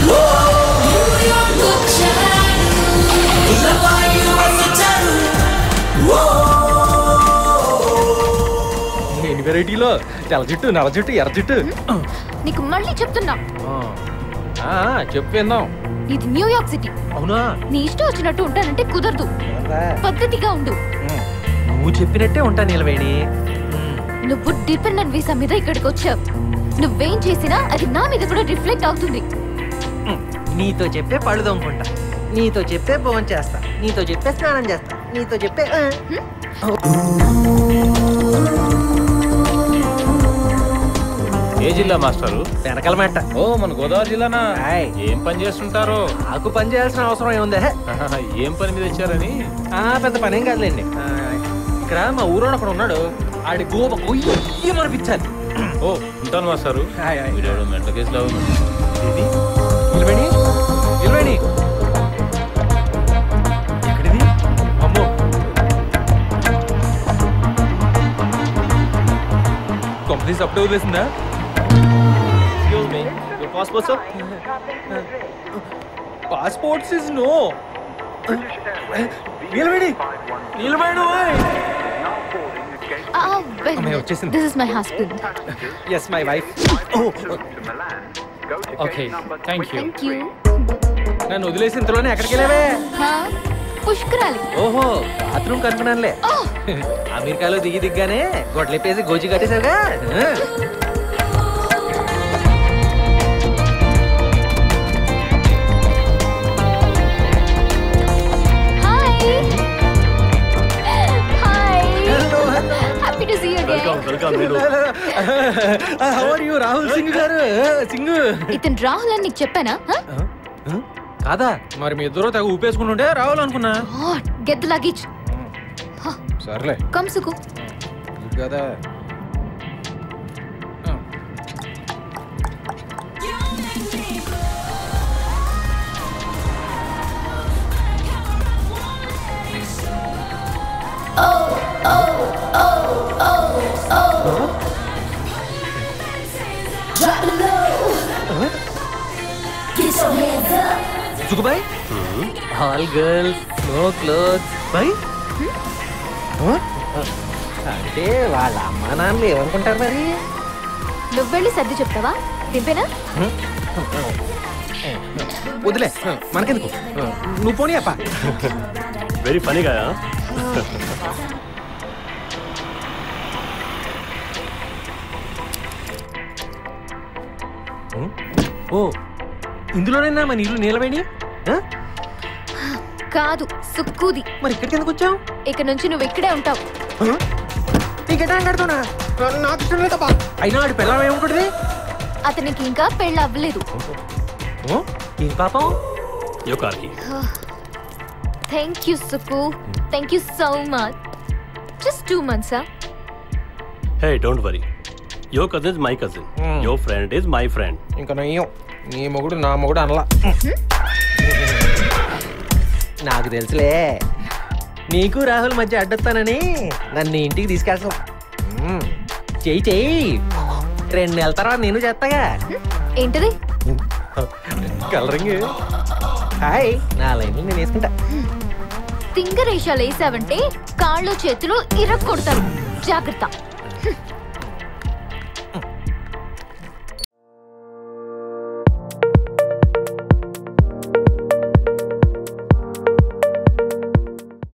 ఎన్ని వెరైటీలో తెల్ల జుట్టు నల్ల జుట్టు ఎర్ర జుట్టు నీకు మళ్ళీ చెప్తున్నా ఆ, చెప్పు విందాం ఇది న్యూయార్క్ సిటీ అవునా నీ ఇష్టం వచ్చినట్టు ఉంటానంటే కుదరదు పద్ధతిగా ఉండు ఉమ్, నువ్వు చెప్పినట్టే ఉంటా నిలవేణి నువ్వు డిపెండెంట్ వీసా మీద ఇక్కడికి వచ్చావు నువ్వేం చేసినా అది నా మీద కూడా రిఫ్లెక్ట్ అవుతుంది నీతో చెప్పే పళ్ళు దొంగకుంటా నీతో చెప్పే భోజనం చేస్తా నీతో చెప్పే స్నానం చేస్తా నీతో చెప్పే ఆ. ఏ జిల్లా మాస్టారు వెనకాల మెట్ట ఓ మన గోదావరి జిల్లానా హాయ్. ఏం పని చేస్తుంటారు నాకు పని చేయాల్సిన అవసరం ఏముందే ఏం పని మీద వచ్చారని ఆ పెద్ద పనేం కాదులేండి ఆ, ఇక్కడ మా ఊరోడు ఒకడు ఉన్నాడు ఆడి గోప కొయ్యి మనిపించాలి ఓ ఉంటాను మాస్టారు హాయ్, హాయ్. వీడెవడో మెంట కేసులో ఉన్నాడు. ఇది నిలవేణి నిలవేణి ఎక్కడిది అమ్మో కంపెనీస్ అప్పుడే వదిలేసిందా passport sir passports is no Nilaveni Nilaveni అమ్మాయి వచ్చేసింది. This is my husband as my wife okay thank you thank you నన్ను వదిలేసి ఇంతలోనే ఎక్కడికి వెళ్ళావే పుష్కరాలి ఓహో బాత్రూమ్ కనుక్కున్నానులే అమెరికాలో దిగి దిగ్గానే గొడ్లెప్పేసి గోజి కట్టేశావుగా ఆ. Hi hi happy to see you again welcome how are you Rahul Singh గారు సింగ్ ఇతను రాహుల్ అని నీకు చెప్పానా కాదా మరి మీ ఇద్దరు తెగ ఊపేసుకుంటుంటే రాహుల్ అనుకున్నా గెట్ ద లగేజ్ సర్లే కమ్ సుకు కదా సుఖబాయ్ all girls no clothes bye అంటే వాళ్ళ అమ్మా నాన్నలు ఏమనుకుంటారు మరి నువ్వు వెళ్ళి సర్ది చెప్తావా దింపేనా వదిలే మనకెందుకు నువ్వు పోనీ అప్ప వెరీ ఫనీగా ఓ ఇందులోనైనా మన ఇల్లు నీలవేణి ఆ? కాదు సుక్కుది మరి ఇక్కడికి ఎందుకు వచ్చావు ఇక నుంచి నువ్వు ఇక్కడే ఉంటావు టికెట్ కడుతున్నా నాకు ఇష్టం లేదబ్బా అయినా ఆడి పిల్లలు ఏమనుకుంటుంది అతనికి ఇంకా పెళ్ళి అవ్వలేదు ఏం పాపం యో కార్కి thank you Suku thank you so much just two months hey don't worry yo cousin is my cousin Hmm. Yo friend is my friend ఇంకా నయ్యం నీ మొగుడు నా మొగుడు అనలా నాకు తెలుసులే నీకు రాహుల్ మధ్య అడ్డొస్తానని నన్ను నీ ఇంటికి తీసుకెళ్తాం మ్మ్. చెయ్యి చెయ్యి రెండు నెలల తర్వాత నేను చేస్తాగా ఏంటది కలరింగ్ హాయ్ నా లైన్లు నేను వేసుకుంటా తింగరేషాలు వేసావంటే కాళ్ళు చేతులు ఇరక్కొడతారు జాగ్రత్త